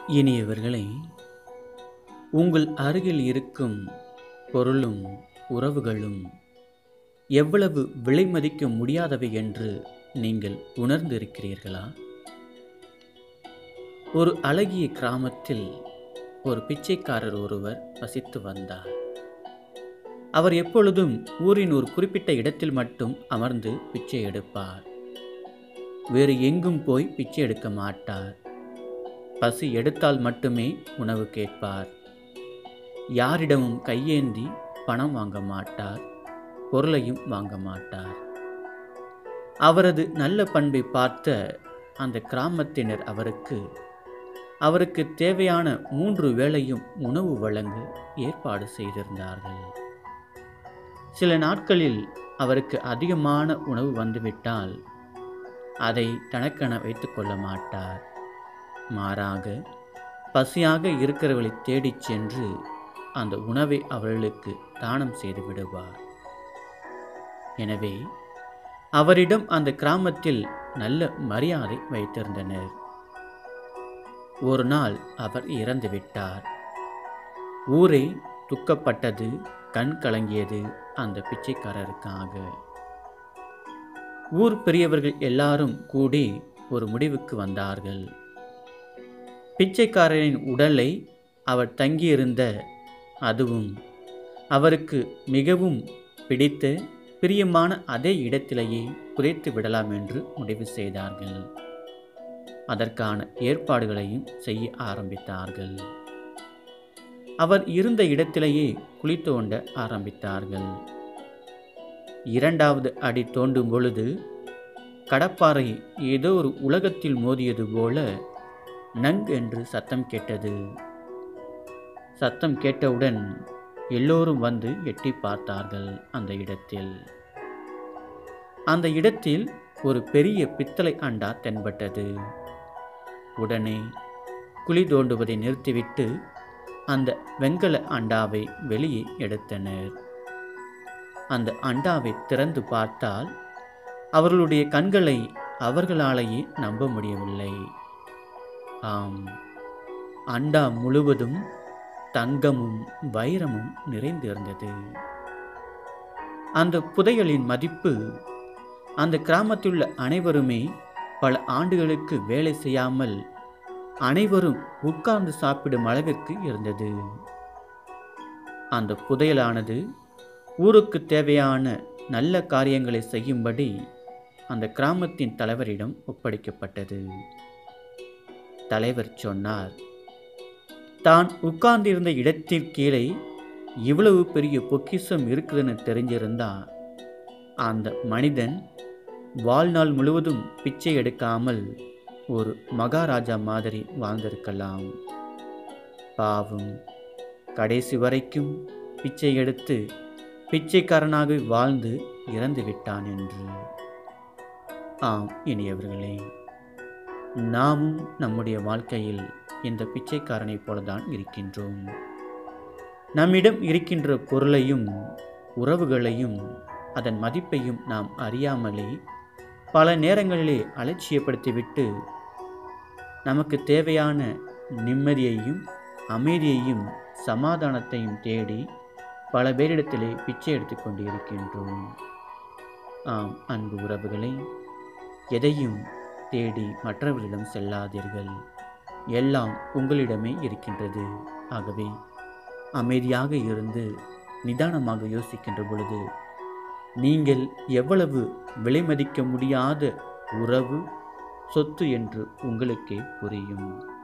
இனியவர்களே உங்கள் அருகில் இருக்கும் பொருளும் உறவுகளும் எவ்வளவு விலை மதிக்க முடியாதவை என்று நீங்கள் உணர்ந்திருக்கிறீர்களா ஒரு அழகிய கிராமத்தில் ஒரு பிச்சைக்காரர் ஒருவர் வசித்து வந்தார் அவர் எப்பொழுதும் ஊரின் ஒரு குறிப்பிட்ட இடத்தில் மட்டும் அமர்ந்து பிச்சை எடுப்பார் வேறு எங்கும் போய் பிச்சை எடுக்க மாட்டார் பசி எடுத்தால் மட்டுமே உணவு கேட்பார் யாரிடமும் கையேந்தி பணம் வாங்க மாட்டார் பொருளையும் வாங்க மாட்டார் அவரது நல்ல பண்பை பார்த்த அந்த கிராமத்தினர் அவருக்கு அவருக்கு தேவையான மூன்று வேளையும் உணவு வழங்க ஏற்பாடு செய்திருந்தார்கள் சில நாட்களில் அவருக்கு அதிகமான உணவு வந்துவிட்டால் அதை தனக்கென வைத்துக்கொள்ள மாட்டார் மாறாக பசியாக இருக்கிறவர்களை தேடிச் சென்று அந்த உணவை அவர்களுக்கு தானம் செய்து விடுவார் எனவே அவரிடம் அந்த கிராமத்தில் நல்ல மரியாதை வைத்திருந்தனர் ஒரு நாள் அவர் இறந்துவிட்டார் ஊரே துக்கப்பட்டது கண் கலங்கியது அந்த பிச்சைக்காரருக்காக ஊர் பெரியவர்கள் எல்லாரும் கூடி ஒரு முடிவுக்கு வந்தார்கள் பிச்சைக்காரரின் உடலை அவர் தங்கியிருந்த அதுவும் அவருக்கு மிகவும் பிடித்த பிரியமான அதே இடத்திலேயே புதைத்து விடலாம் என்று முடிவு செய்தார்கள் அதற்கான ஏற்பாடுகளையும் செய்ய ஆரம்பித்தார்கள் அவர் இருந்த இடத்திலேயே குழி தோண்ட ஆரம்பித்தார்கள் இரண்டாவது அடி தோண்டும் பொழுது கடப்பாறை ஏதோ ஒரு உலகத்தில் மோதியது போல நங் என்று சத்தம் கேட்டது சத்தம் கேட்டவுடன் எல்லோரும் வந்து எட்டி பார்த்தார்கள் அந்த இடத்தில் அந்த இடத்தில் ஒரு பெரிய பித்தளை அண்டா தென்பட்டது உடனே குழி தோண்டுவதை நிறுத்திவிட்டு அந்த வெண்கல அண்டாவை வெளியே எடுத்தனர் அந்த அண்டாவை திறந்து பார்த்தால் அவர்களுடைய கண்களை அவர்களாலேயே நம்ப முடியவில்லை ஆம் அண்டா முழுவதும் தங்கமும் வைரமும் நிறைந்திருந்தது அந்த புதையலின் மதிப்பு அந்த கிராமத்திலுள்ள அனைவருமே பல ஆண்டுகளுக்கு வேலை செய்யாமல் அனைவரும் உட்கார்ந்து சாப்பிடும் அளவிற்கு இருந்தது அந்த புதையலானது ஊருக்கு தேவையான நல்ல காரியங்களை செய்யும்படி அந்த கிராமத்தின் தலைவரிடம் ஒப்படைக்கப்பட்டது தலைவர் சொன்னார் தான் உட்கார்ந்திருந்த இடத்தின் கீழே இவ்வளவு பெரிய பொக்கிஷம் இருக்குதுன்னு தெரிஞ்சிருந்தா அந்த மனிதன் வாழ்நாள் முழுவதும் பிச்சை எடுக்காமல் ஒரு மகாராஜா மாதிரி வாழ்ந்திருக்கலாம் பாவம் கடைசி வரைக்கும் பிச்சை எடுத்து பிச்சைக்காரனாக வாழ்ந்து இறந்து விட்டான் என்று ஆம் இனியவர்களே நாமும் நம்முடைய வாழ்க்கையில் இந்த பிச்சைக்காரனைப் போலதான் இருக்கின்றோம் நம்மிடம் இருக்கின்ற பொருளையும் உறவுகளையும் அதன் மதிப்பையும் நாம் அறியாமலே பல நேரங்களிலே அலட்சியப்படுத்திவிட்டு நமக்கு தேவையான நிம்மதியையும் அமைதியையும் சமாதானத்தையும் தேடி பல பேரிடத்திலே பிச்சை எடுத்துக் கொண்டிருக்கின்றோம் ஆம் அன்பு உறவுகளை எதையும் தேடி மற்றவர்களிடம் செல்லாதீர்கள் எல்லாம் உங்களிடமே இருக்கின்றது ஆகவே அமைதியாக இருந்து நிதானமாக யோசிக்கின்ற பொழுது நீங்கள் எவ்வளவு விலை மதிக்க முடியாத உறவு சொத்து என்று உங்களுக்கே புரியும்